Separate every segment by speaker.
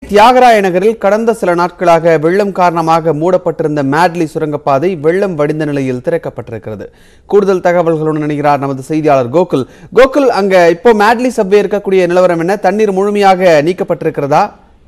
Speaker 1: தியாகராய நகரில் கடந்த சில நாட்களாக வெள்ளம் காரணமாக மூடப்பட்டிருந்த மேட்லி சுரங்கப்பாதை வெள்ளம் வடிந்த நிலையில் திறக்கப்பட்டிருக்கிறது கூடுதல் தகவல்களுடன் இணைகிறார் நமது செய்தியாளர் கோகுல் கோகுல் அங்க இப்போ மேட்லி சப்வே இருக்கக்கூடிய நிலவரம் என்ன தண்ணீர் முழுமையாக நீக்கப்பட்டிருக்கிறதா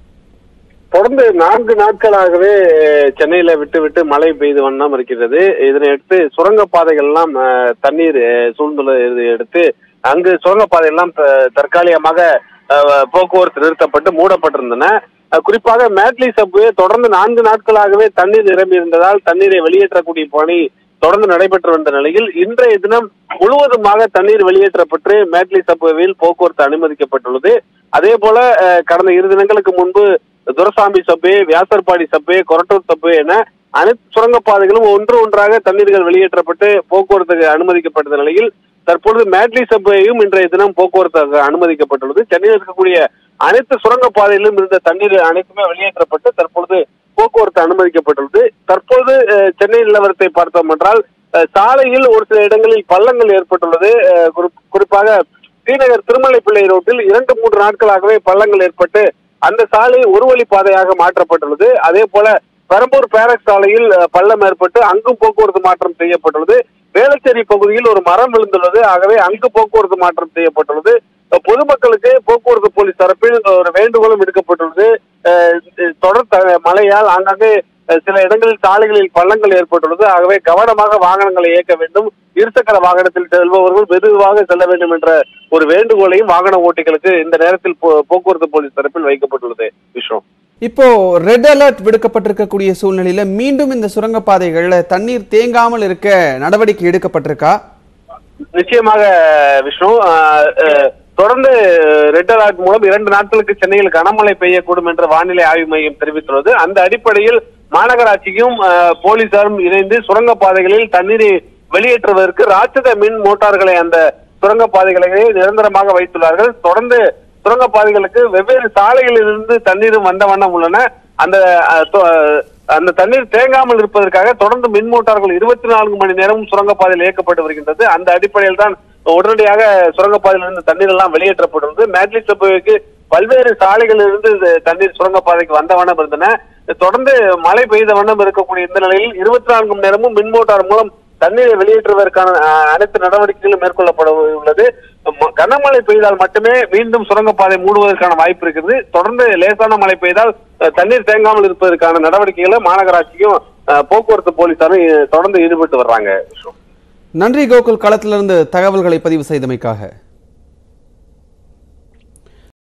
Speaker 2: தொடர்ந்து நான்கு நாட்களாகவே சென்னையில விட்டு விட்டு மழை பெய்து வண்ணம் இருக்கிறது இதனையடுத்து சுரங்கப்பாதைகள் எல்லாம் அஹ், தண்ணீர் அஹ், சூழ்ந்துள்ளதை அடுத்து அங்கு சுரங்கப்பாதை எல்லாம் த- தற்காலிகமாக அஹ், போக்குவரத்து நிறுத்தப்பட்டு மூடப்பட்டிருந்தன அஹ், குறிப்பாக மேட்லி சப்வே தொடர்ந்து நான்கு நாட்களாகவே தண்ணீர் நிரம்பி இருந்ததால் தண்ணீரை வெளியேற்றக்கூடிய பணி தொடர்ந்து நடைபெற்று வந்த நிலையில் இன்றைய தினம் முழுவதுமாக தண்ணீர் வெளியேற்றப்பட்டு மேட்லி சப்வேவில் போக்குவரத்து அனுமதிக்கப்பட்டுள்ளது அதே போல அஹ், கடந்த இரு தினங்களுக்கு முன்பு துரசாமி சப்பே வியாசர்பாடி சப்பே கொரட்டூர் சப்பே என அனைத்து சுரங்கப்பாதைகளும் ஒன்று ஒன்றாக தண்ணீர்கள் வெளியேற்றப்பட்டு போக்குவரத்துக்கு அனுமதிக்கப்பட்ட நிலையில் தற்பொழுது மேட்லி சப்பேயும் இன்றைய தினம் போக்குவரத்து அனுமதிக்கப்பட்டுள்ளது சென்னையில் இருக்கக்கூடிய அனைத்து சுரங்கப்பாதையிலும் இருந்த தண்ணீர் அனைத்துமே வெளியேற்றப்பட்டு தற்பொழுது போக்குவரத்து அனுமதிக்கப்பட்டுள்ளது தற்போது அஹ், சென்னை நிலவரத்தை பார்த்தோம் என்றால் அஹ், சாலையில் ஒரு சில இடங்களில் பள்ளங்கள் ஏற்பட்டுள்ளது அஹ், குறிப்- குறிப்பாக ஸ்ரீநகர் திருமலைப்பிள்ளை ரோட்டில் இரண்டு மூன்று நாட்களாகவே பள்ளங்கள் ஏற்பட்டு அந்த சாலை ஒரு வழி பாதையாக மாற்றப்பட்டுள்ளது அதே போல பெரம்பூர் பேரக் சாலையில் அஹ், பள்ளம் ஏற்பட்டு அங்கும் போக்குவரத்து மாற்றம் செய்யப்பட்டுள்ளது வேளச்சேரி பகுதியில் ஒரு மரம் விழுந்துள்ளது ஆகவே அங்கு போக்குவரத்து மாற்றம் செய்யப்பட்டுள்ளது அஹ், பொதுமக்களுக்கு போக்குவரத்து போலீஸ் தரப்பில் ஒரு வேண்டுகோளும் விடுக்கப்பட்டுள்ளது அஹ், தொடர் த- மழையால் ஆங்காங்கே அஹ், சில இடங்களில் சாலைகளில் பள்ளங்கள் ஏற்பட்டுள்ளது ஆகவே கவனமாக வாகனங்களை இயக்க வேண்டும் இருசக்கர வாகனத்தில் செல்பவர்கள் மெதுவாக செல்ல வேண்டும் என்ற ஒரு வேண்டுகோளையும் வாகன ஓட்டிகளுக்கு இந்த நேரத்தில் போ- போக்குவரத்து போலீஸ் தரப்பில் வைக்கப்பட்டுள்ளது விஸ்வம்
Speaker 1: இப்போ ரெட் அலர்ட் விடுக்கப்பட்டிருக்கக்கூடிய சூழ்நிலையில மீண்டும் இந்த சுரங்கப்பாதைகள்ல தண்ணீர் தேங்காமல் இருக்க நடவடிக்கை எடுக்கப்பட்டிருக்கா
Speaker 2: நிச்சயமாக விஷ்ணு ஆஹ், அஹ், தொடர்ந்து ரெட் அலர்ட் மூலம் இரண்டு நாட்களுக்கு சென்னையில் கனமழை பெய்யக்கூடும் என்று வானிலை ஆய்வு மையம் தெரிவித்துள்ளது அந்த அடிப்படையில் மாநகராட்சியும் ஆஹ், போலீசாரும் இணைந்து சுரங்கப்பாதைகளில் தண்ணீரை வெளியேற்றுவதற்கு ராட்சத மின் மோட்டார்களை அந்த சுரங்கப்பாதைகளை நிரந்தரமாக வைத்துள்ளார்கள் தொடர்ந்து சுரங்கப்பாதைகளுக்கு வெவ்வேறு சாலைகளில் இருந்து தண்ணீரும் வந்த வண்ணம் உள்ளன அந்த அஹ், தொ- அந்த தண்ணீர் தேங்காமல் இருப்பதற்காக தொடர்ந்து மின் மோட்டார்கள் இருபத்தி நான்கு மணி நேரமும் சுரங்கப்பாதையில் இயக்கப்பட்டு வருகின்றது அந்த அடிப்படையில் தான் உடனடியாக சுரங்கப்பாதையில் இருந்து தண்ணீர் எல்லாம் வெளியேற்றப்பட்டுள்ளது மேட்லி சபைக்கு பல்வேறு சாலைகளில் இருந்து இந்த தண்ணீர் சுரங்கப்பாதைக்கு வந்த வண்ணம் இருந்தன தொடர்ந்து மழை பெய்த வண்ணம் இருக்கக்கூடிய இந்த நிலையில் இருபத்தி நான்கு மணி நேரமும் மின் மோட்டார் மூலம் தண்ணீரை வெளியேற்றுவதற்கான அஹ், அனைத்து நடவடிக்கைகளும் மேற்கொள்ளப்பட உள்ளது ம- கனமழை பெய்தால் மட்டுமே மீண்டும் சுரங்கப்பாதை மூடுவதற்கான வாய்ப்பு இருக்கிறது தொடர்ந்து லேசான மழை பெய்தால் அஹ், தண்ணீர் தேங்காமல் இருப்பதற்கான நடவடிக்கைகளை மாநகராட்சியும் அஹ், போக்குவரத்து போலீசாரும் அஹ், தொடர்ந்து ஈடுபட்டு வர்றாங்க
Speaker 1: நன்றி கோகுல் களத்திலிருந்து தகவல்களை பதிவு செய்தமைக்காக